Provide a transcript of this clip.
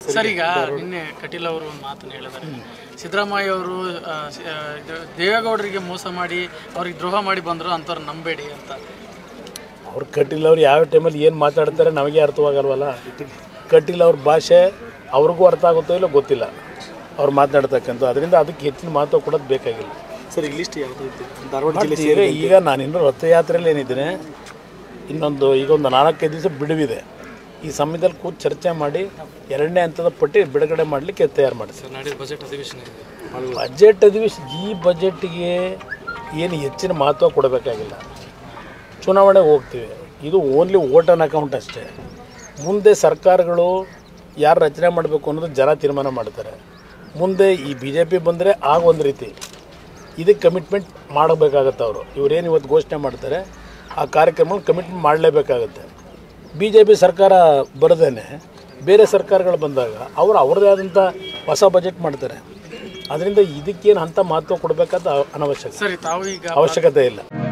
sir ಈಗ ನಿನ್ನೆ ಕಟೀಲ್ ಅವರು ಒಂದು ಮಾತನ್ನು ಹೇಳಿದ್ದಾರೆ ಸಿದ್ದರಾಮಯ್ಯ ಅವರು ಆ, ಸಿ- ಆ, ಇದು ದೇವೇಗೌಡರಿಗೆ ಮೋಸ ಮಾಡಿ ಅವ್ರಿಗೆ ದ್ರೋಹ ಮಾಡಿ ಬಂದರು ಅಂಥವ್ರು ನಂಬೇಡಿ ಅಂತ ಅವ್ರು ಕಟ್ಟಿಲ್ಲ ಅವ್ರು ಯಾವ ಟೈಮಲ್ಲಿ ಏನು ಮಾತಾಡ್ತಾರೆ ನಮಗೆ ಅರ್ಥವಾಗಲ್ವಲ್ಲ ಕಟ್ಟಿಲ್ಲ ಅವ್ರ ಭಾಷೆ ಅವ್ರಿಗೂ ಅರ್ಥ ಆಗುತ್ತೋ ಇಲ್ಲ ಗೊತ್ತಿಲ್ಲ ಅವ್ರು ಮಾತನಾಡ್ತಕ್ಕಂಥ ಅದರಿಂದ ಅದಕ್ಕೆ ಹೆಚ್ಚಿನ ಮಾತು ಕೊಡೋದು ಬೇಕಾಗಿಲ್ಲ ಸರ್ ಈಗ ಲಿಸ್ಟ್ ಯಾವ್ದು ಐತೆ ಧಾರವಾಡ ಜಿಲ್ಲೆ ಈಗ ಈಗ ನಾನು ಇನ್ನೂ ರಥಯಾತ್ರೆಯಲ್ಲಿ ಏನಿದ್ದೀನಿ ಇನ್ನೊಂದು ಈಗ ಒಂದು ನಾಲ್ಕೈದು ದಿವಸ ಬಿಡುವಿದೆ ಈ ಸಮಯದಲ್ಲಿ ಕೂತು ಚರ್ಚೆ ಮಾಡಿ ಎರಡನೇ ಹಂತದ ಪಟ್ಟಿ ಬಿಡುಗಡೆ ಮಾಡಲಿಕ್ಕೆ ತಯಾರು ಮಾಡಿಸಿ ನಾಡಿದ್ದು ಬಜೆಟ್ ಅಧಿವೇಶನ ಇದೆ ಬಜೆಟ್ ಅಧಿವೇಶನ ಈ ಬಜೆಟ್ಗೆ ಏನು ಹೆಚ್ಚಿನ ಮಹತ್ವ ಕೊಡಬೇಕಾಗಿಲ್ಲ ಚುನಾವಣೆಗೆ ಹೋಗ್ತೀವಿ ಇದು ಓನ್ಲಿ ವೋಟ್ ಆನ್ ಅಕೌಂಟ್ ಅಷ್ಟೇ ಮುಂದೆ ಸರ್ಕಾರಗಳು ಯಾರು ರಚನೆ ಮಾಡಬೇಕು ಅನ್ನೋದು ಜನ ತೀರ್ಮಾನ ಮಾಡ್ತಾರೆ ಮುಂದೆ ಈ ಬಿ ಜೆ ಪಿ ಬಂದರೆ ಆಗ ಒಂದು ರೀತಿ ಇದಕ್ಕೆ ಕಮಿಟ್ಮೆಂಟ್ ಮಾಡಬೇಕಾಗತ್ತೆ ಅವರು ಇವರೇನು ಇವತ್ತು ಘೋಷಣೆ ಮಾಡ್ತಾರೆ ಆ ಕಾರ್ಯಕ್ರಮ ಕಮಿಟ್ಮೆಂಟ್ ಮಾಡಲೇಬೇಕಾಗತ್ತೆ ಬಿ ಜೆ ಪಿ ಸರ್ಕಾರ ಬರದೇನೆ ಬೇರೆ ಸರ್ಕಾರಗಳು ಬಂದಾಗ ಅವರು ಅವ್ರದ್ದೇ ಆದಂಥ ಹೊಸ ಬಜೆಟ್ ಮಾಡ್ತಾರೆ ಅದರಿಂದ ಇದಕ್ಕೇನು ಅಂಥ ಮಹತ್ವ ಕೊಡಬೇಕಾದ ಅನವಶ್ಯಕ ಸರಿ ತಾವು ಈಗ ಅವಶ್ಯಕತೆ ಇಲ್ಲ